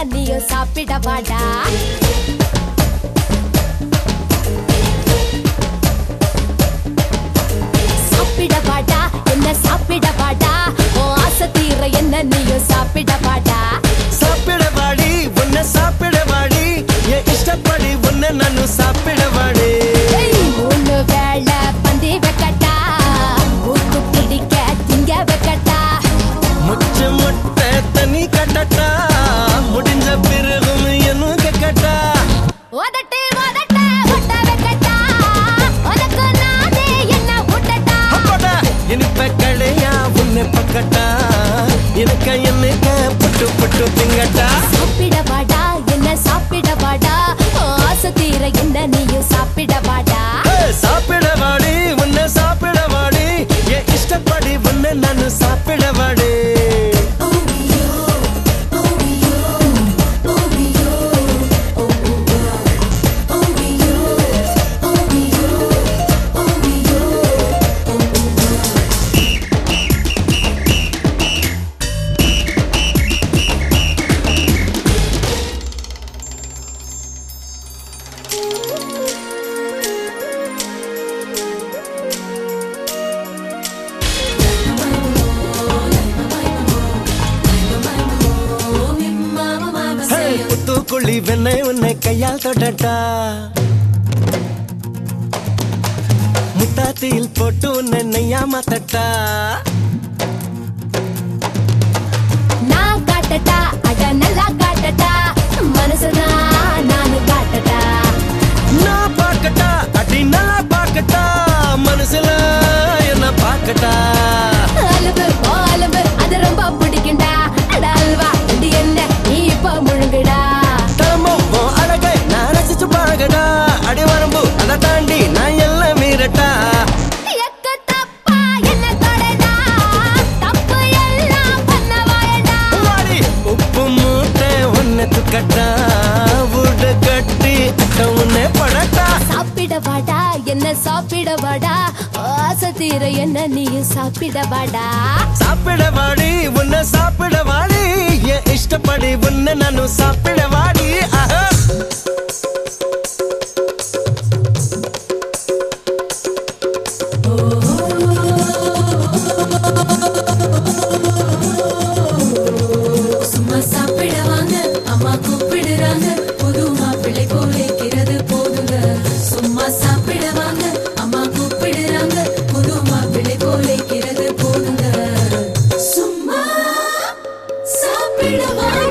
நீயும் சாப்பிட வாடா சாப்பிட வாடா என்ன சாப்பிட வாடா உன் ஆசை தீர என்ன நீயும் சாப்பிட வாடா சாப்பிட வாடி உன்னை சாப்பிட வாடி என் இஷ்டப்படி உன்னை நானும் சாப்பிட வாடி ஏய், மூணு வேளை பந்தி வைக்கட்டா ஊத்து பிடிக்க திங்க வைக்கட்டா முச்ச முட்டை தண்ணி கட்டட்டா முடிஞ்ச பிறகும் என்னும் கேட்கட்டா உதட்டு உதட்ட ஒட்ட வைக்கட்டா உனக்கு நானே என்ன ஊட்டட்டா அப்படா இனிப்ப கடையா உன்னை பக்கட்டா எனக்கு என்னக்க புட்டு புட்டு திங்கட்டா சாப்பிட வாடா என்ன சாப்பிட வாடா உன் ஆசை தீர என்ன நீயும் சாப்பிட வாடா ஏய், சாப்பிட வாடி உன்னை சாப்பிட வாடி என் இஷ்டப்படி உன்னை நானும் சாப்பிட வாடி ஏய், புத்துக்குழி வெண்ணை உன்னை கையால் தொடட்டா முட்டாத்தியில் போட்டு உன்னை நெய்யா மாத்தட்டா நான் காட்டட்டா அட நல்லா காட்டட்டா மனசுதான் நானு காட்டட்டா நான் பார்க்கட்டா அடி நல்லா பார்க்கட்டா மனசுல என்ன பார்க்கட்டா அலும்பு ஓ அலும்பு அது ரொம்ப பிடிக்கும்டா அட அல்வா இது என்ன நீ இப்ப முழுங்குடா தரமும் உன் அழகை நான் ரசிச்சு பழகடா அடி வரம்பு அதை தாண்டி நான் எல்லாம் மீறட்டா எக்க தப்பா என்ன தொடடா தப்பு எல்லாம் பண்ண வாயடா வாடி, உப்பு மூட்டை உன்னை துக்கட்டா வீடு கட்டி அட்ட உன்னை படட்டா சாப்பிட வாடா என்ன சாப்பிட வாடா ஆசை தீர என்ன நீயும் சாப்பிட வாடா சாப்பிட வாடி உன்னை சாப்பிட வாடி என் இஷ்டப்படி உன்னை நானும் சாப்பிட வாடி ஆஹா. சும்மா சாப்பிட வாங்க அம்மா கூப்பிடுறாங்க புது மாப்பிள்ளை போலிக்கிறது போதுங்க சும்மா சாப்பிட வாங்க அம்மா கூப்பிடுறாங்க புது மாப்பிள்ளை போலிக்கிறது போதுங்க சும்மா சாப்பிட வாங்க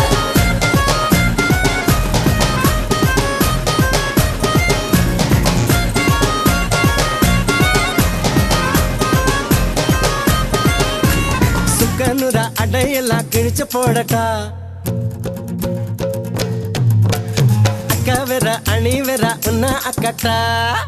சுக்கனுரா அடையெல்லாம் கிழிச்சு போடட்டா அக்கா வேற அணி வேற உன்ன அக்கட்டா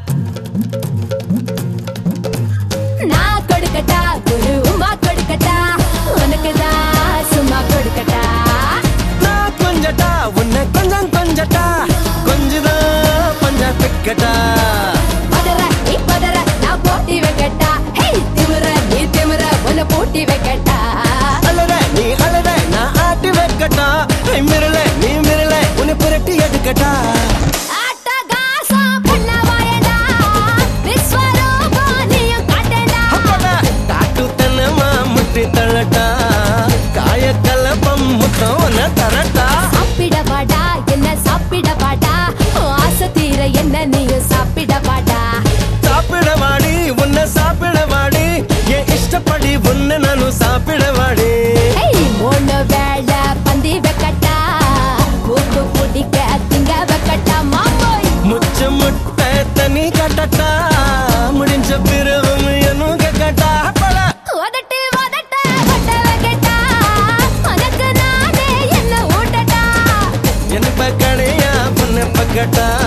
நான் கொடுக்கட்டா குரு உமா கொடுக்கட்டா உனக்கு தான் சும்மா கொடுக்கட்டா நான் கொஞ்சட்டா உன்னை கொஞ்சம் கொஞ்சட்டா கொஞ்சதான் பஞ்ச பிக்கட்டா பதற நீ பதற நான் போட்டி வைக்கட்டா ஹே திமிர நீ திமிர உன்னை போட்டி வைக்கட்டா அலற நீ அலற நான் ஆட்டி வைக்கட்டா ஐ, மிரள நீ மிரள உன்னை புரட்டி எடுக்கட்டா அட்டகாசம் பண்ண வாயடா விஸ்வரூபம் நீயும் காட்டடா அப்படா, காட்டு தனமா முட்டி தள்ளட்டா காய கலப்பம் முத்தம் உன்னை தரட்டா சாப்பிட வாடா என்ன சாப்பிட வாடா உன் ஆசை தீர என்ன நீயும் சாப்பிட வாடா சாப்பிட வாடி உன்னை சாப்பிட வாடி என் இஷ்டப்படி உன்னை நானும் சாப்பிட வாடி ஹேய் மூணு வேளை பந்தி வைக்கட்டா கூத்து பிடிக்க திங்க வைக்கட்டா மாமோய் முச்ச முட்டை தண்ணி கட்டட்டா முடிஞ்ச பிறவும் என்னும் கேட்கட்டா படா உதட்டு உதட்ட ஒட்ட வைக்கட்டா உனக்கு நானே என்ன ஊட்டட்டா எனக்கு கடையா பொண்ணு பக்கட்டா